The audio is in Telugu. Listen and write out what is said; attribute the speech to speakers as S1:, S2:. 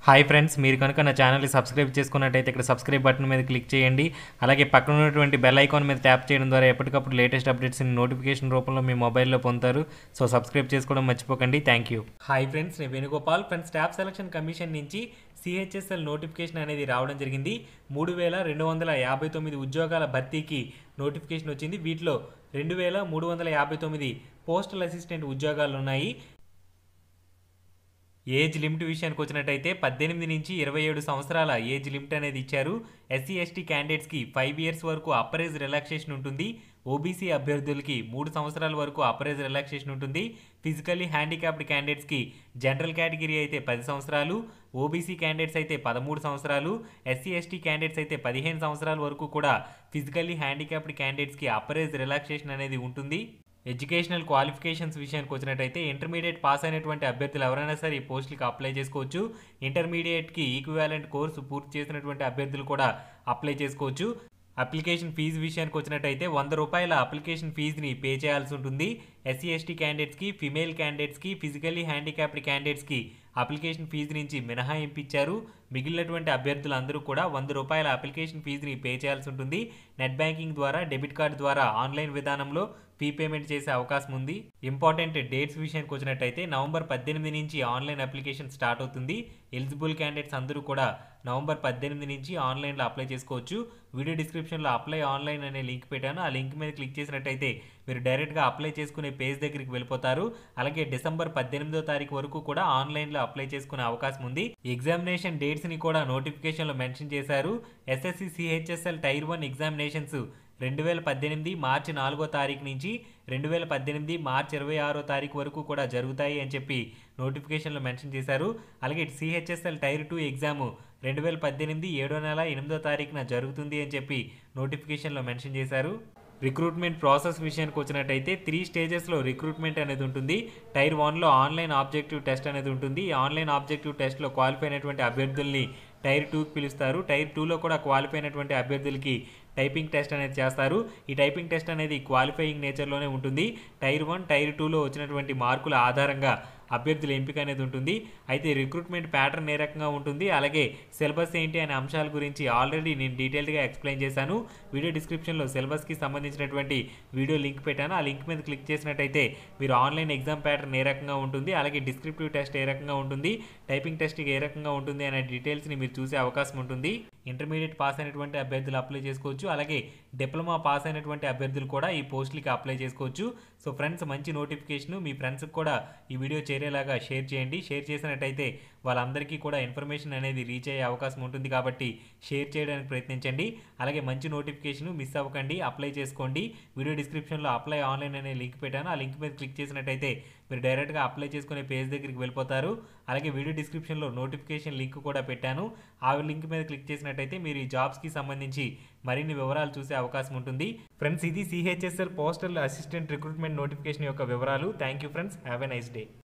S1: హాయ్ ఫ్రెండ్స్ మీరు కనుక నా ఛానల్ని సబ్స్క్రైబ్ చేసుకున్నట్టయితే ఇక్కడ సబ్స్క్రైబ్ బటన్ మీద క్లిక్ చేయండి అలాగే పక్కన ఉన్నటువంటి బెల్ ఐకాన్ మీద ట్యాప్ చేయడం ద్వారా ఎప్పటికప్పుడు లేటెస్ట్ అప్డేట్స్ని నోటిఫికేషన్ రూపంలో మీ మొబైల్లో పొందుతారు సో సబ్స్క్రైబ్ చేసుకోవడం మర్చిపోకండి థ్యాంక్ యూ హాయ్ ఫ్రెండ్స్ నేను Venugopal friends staff selection commission నుంచి సిహెచ్ఎస్ఎల్ నోటిఫికేషన్ అనేది రావడం జరిగింది మూడు వేల రెండు వందల యాభై తొమ్మిది ఉద్యోగాల భర్తీకి నోటిఫికేషన్ వచ్చింది వీటిలో రెండు వేల మూడు వందల యాభై తొమ్మిది పోస్టల్ అసిస్టెంట్ ఉద్యోగాలు ఉన్నాయి ఏజ్ లిమిట్ విషయానికి వచ్చినట్టయితే పద్దెనిమిది నుంచి ఇరవై ఏడు సంవత్సరాల ఏజ్ లిమిట్ అనేది ఇచ్చారు ఎస్సీ ఎస్టీ క్యాండిడేట్స్కి ఫైవ్ ఇయర్స్ వరకు అప్పరేజ్ రిలాక్సేషన్ ఉంటుంది ఓబీసీ అభ్యర్థులకి మూడు సంవత్సరాల వరకు అప్పరేజ్ రిలాక్సేషన్ ఉంటుంది ఫిజికల్లీ హ్యాండిక్యాప్డ్ క్యాండిడేట్స్కి జనరల్ కేటగిరీ అయితే పది సంవత్సరాలు ఓబీసీ క్యాండిడేట్స్ అయితే పదమూడు సంవత్సరాలు ఎస్సీ ఎస్టీ క్యాండిడేట్స్ అయితే పదిహేను సంవత్సరాల వరకు కూడా ఫిజికల్లీ హ్యాండిక్యాప్డ్ క్యాండిడేట్స్కి అప్పరేజ్ రిలాక్సేషన్ అనేది ఉంటుంది ఎడ్యుకేషనల్ క్వాలిఫికేషన్స్ విషయానికి వచ్చినట్టయితే ఇంటర్మీడియట్ పాస్ అయినటువంటి అభ్యర్థులు ఎవరైనా సరే ఈ పోస్టులకి అప్లై చేసుకోవచ్చు ఇంటర్మీడియట్కి ఈక్వాలెంట్ కోర్సు పూర్తి చేసినటువంటి అభ్యర్థులు కూడా అప్లై చేసుకోవచ్చు అప్లికేషన్ ఫీజు విషయానికి వచ్చినట్టయితే వంద రూపాయల అప్లికేషన్ ఫీజుని పే చేయాల్సి ఉంటుంది ఎస్సీ ఎస్టీ క్యాండిడేట్స్కి ఫిమేల్ క్యాండిడేట్స్కి ఫిజికల్లీ హ్యాండిక్యాప్డ్ క్యాండిడేట్స్కి అప్లికేషన్ ఫీజు నుంచి మినహాయింపు ఇచ్చారు మిగిలినటువంటి అభ్యర్థులు అందరూ కూడా వంద రూపాయల అప్లికేషన్ ఫీజుని పే చేయాల్సి ఉంటుంది నెట్ బ్యాంకింగ్ ద్వారా డెబిట్ కార్డు ద్వారా ఆన్లైన్ విధానంలో ఫీ పేమెంట్ చేసే అవకాశం ఉంది ఇంపార్టెంట్ డేట్స్ విషయానికి వచ్చినట్టయితే నవంబర్ పద్దెనిమిది నుంచి ఆన్లైన్ అప్లికేషన్ స్టార్ట్ అవుతుంది ఎలిజిబుల్ క్యాండిడేట్స్ అందరూ కూడా నవంబర్ పద్దెనిమిది నుంచి ఆన్లైన్లో అప్లై చేసుకోవచ్చు వీడియో డిస్క్రిప్షన్లో అప్లై ఆన్లైన్ అనే లింక్ పెట్టాను ఆ లింక్ మీద క్లిక్ చేసినట్టయితే మీరు డైరెక్ట్గా అప్లై చేసుకునే పేజ్ దగ్గరికి వెళ్ళిపోతారు అలాగే డిసెంబర్ పద్దెనిమిదో తారీఖు వరకు కూడా ఆన్లైన్లో అప్లై చేసుకునే అవకాశం ఉంది ఎగ్జామినేషన్ డేట్స్ని కూడా నోటిఫికేషన్లో మెన్షన్ చేశారు SSC CHSL tier one examinations రెండు వేల పద్దెనిమిది మార్చి నాలుగో తారీఖు నుంచి రెండు వేల పద్దెనిమిది మార్చి ఇరవై ఆరో తారీఖు వరకు కూడా జరుగుతాయి అని చెప్పి నోటిఫికేషన్లో మెన్షన్ చేశారు అలాగే సిహెచ్ఎస్ఎల్ టైర్ టూ ఎగ్జామ్ రెండు వేల పద్దెనిమిది ఏడో నెల ఎనిమిదో తారీఖున జరుగుతుంది అని చెప్పి నోటిఫికేషన్లో మెన్షన్ చేశారు రిక్రూట్మెంట్ ప్రాసెస్ విషయానికి వచ్చినట్టయితే త్రీ స్టేజెస్లో రిక్రూట్మెంట్ అనేది ఉంటుంది టైర్ వన్లో ఆన్లైన్ ఆబ్జెక్టివ్ టెస్ట్ అనేది ఉంటుంది ఈ ఆన్లైన్ ఆబ్జెక్టివ్ టెస్ట్లో క్వాలిఫై అయినటువంటి అభ్యర్థుల్ని టైర్ టూకి పిలుస్తారు టైర్ టూలో కూడా క్వాలిఫై అయినటువంటి అభ్యర్థులకి టైపింగ్ టెస్ట్ అనేది చేస్తారు ఈ టైపింగ్ టెస్ట్ అనేది క్వాలిఫైయింగ్ నేచర్లోనే ఉంటుంది టైర్ వన్ టైర్ టూలో వచ్చినటువంటి మార్కుల ఆధారంగా అభ్యర్థుల ఎంపిక అనేది ఉంటుంది అయితే రిక్రూట్మెంట్ ప్యాటర్న్ ఏ రకంగా ఉంటుంది అలాగే సిలబస్ ఏంటి అనే అంశాల గురించి ఆల్రెడీ నేను డీటెయిల్డ్గా ఎక్స్ప్లెయిన్ చేశాను వీడియో డిస్క్రిప్షన్లో సిలబస్కి సంబంధించినటువంటి వీడియో లింక్ పెట్టాను ఆ లింక్ మీద క్లిక్ చేసినట్టయితే మీరు ఆన్లైన్ ఎగ్జామ్ ప్యాటర్న్ ఏ రకంగా ఉంటుంది అలాగే డిస్క్రిప్టివ్ టెస్ట్ ఏ రకంగా ఉంటుంది టైపింగ్ టెస్ట్ ఏ రకంగా ఉంటుంది అనే డీటెయిల్స్ని మీరు చూసే అవకాశం ఉంటుంది ఇంటర్మీడియట్ పాస్ అయినటువంటి అభ్యర్థులు అప్లై చేసుకోవచ్చు అలాగే డిప్లొమా పాస్ అయినటువంటి అభ్యర్థులు కూడా ఈ పోస్టులకి అప్లై చేసుకోవచ్చు సో ఫ్రెండ్స్ మంచి నోటిఫికేషన్ మీ ఫ్రెండ్స్కి కూడా ఈ వీడియో చేరేలాగా షేర్ చేయండి షేర్ చేసినట్టయితే వాళ్ళందరికీ కూడా ఇన్ఫర్మేషన్ అనేది రీచ్ అయ్యే అవకాశం ఉంటుంది కాబట్టి షేర్ చేయడానికి ప్రయత్నించండి అలాగే మంచి నోటిఫికేషన్ మిస్ అవ్వకండి అప్లై చేసుకోండి వీడియో డిస్క్రిప్షన్లో అప్లై ఆన్లైన్ అనే లింక్ పెట్టాను ఆ లింక్ మీద క్లిక్ చేసినట్టయితే మీరు డైరెక్ట్గా అప్లై చేసుకునే పేజ్ దగ్గరికి వెళ్ళిపోతారు అలాగే వీడియో డిస్క్రిప్షన్లో నోటిఫికేషన్ లింక్ కూడా పెట్టాను ఆ లింక్ మీద క్లిక్ చేసినట్టయితే మీరు ఈ జాబ్స్కి సంబంధించి మరిన్ని వివరాలు చూసే అవకాశం ఉంటుంది ఫ్రెండ్స్ ఇది CHSL postal assistant recruitment notification యొక్క వివరాలు thank you friends have a nice day